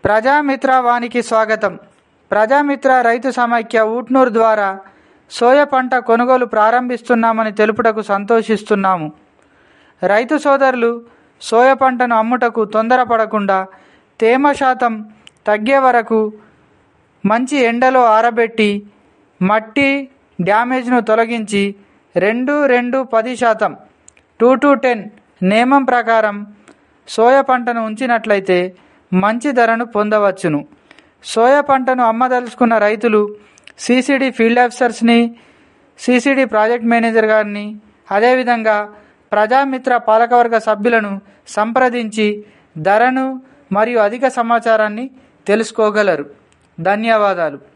ప్రజామిత్ర వానికి స్వాగతం ప్రజామిత్ర రైతు సమైక్య ఊట్నూరు ద్వారా సోయ పంట కొనుగోలు ప్రారంభిస్తున్నామని తెలుపుటకు సంతోషిస్తున్నాము రైతు సోదరులు సోయ పంటను అమ్ముటకు తొందరపడకుండా తేమ శాతం తగ్గే వరకు మంచి ఎండలో ఆరబెట్టి మట్టి డ్యామేజ్ను తొలగించి రెండు రెండు పది శాతం టూ టు టెన్ నియమం ప్రకారం సోయ పంటను ఉంచినట్లయితే మంచి ధరను పొందవచ్చును సోయ పంటను అమ్మదలుచుకున్న రైతులు సిసిడి ఫీల్డ్ ఆఫీసర్స్ని సిసిడి ప్రాజెక్ట్ మేనేజర్ గారిని అదేవిధంగా ప్రజామిత్ర పాలకవర్గ సభ్యులను సంప్రదించి ధరను మరియు అధిక సమాచారాన్ని తెలుసుకోగలరు ధన్యవాదాలు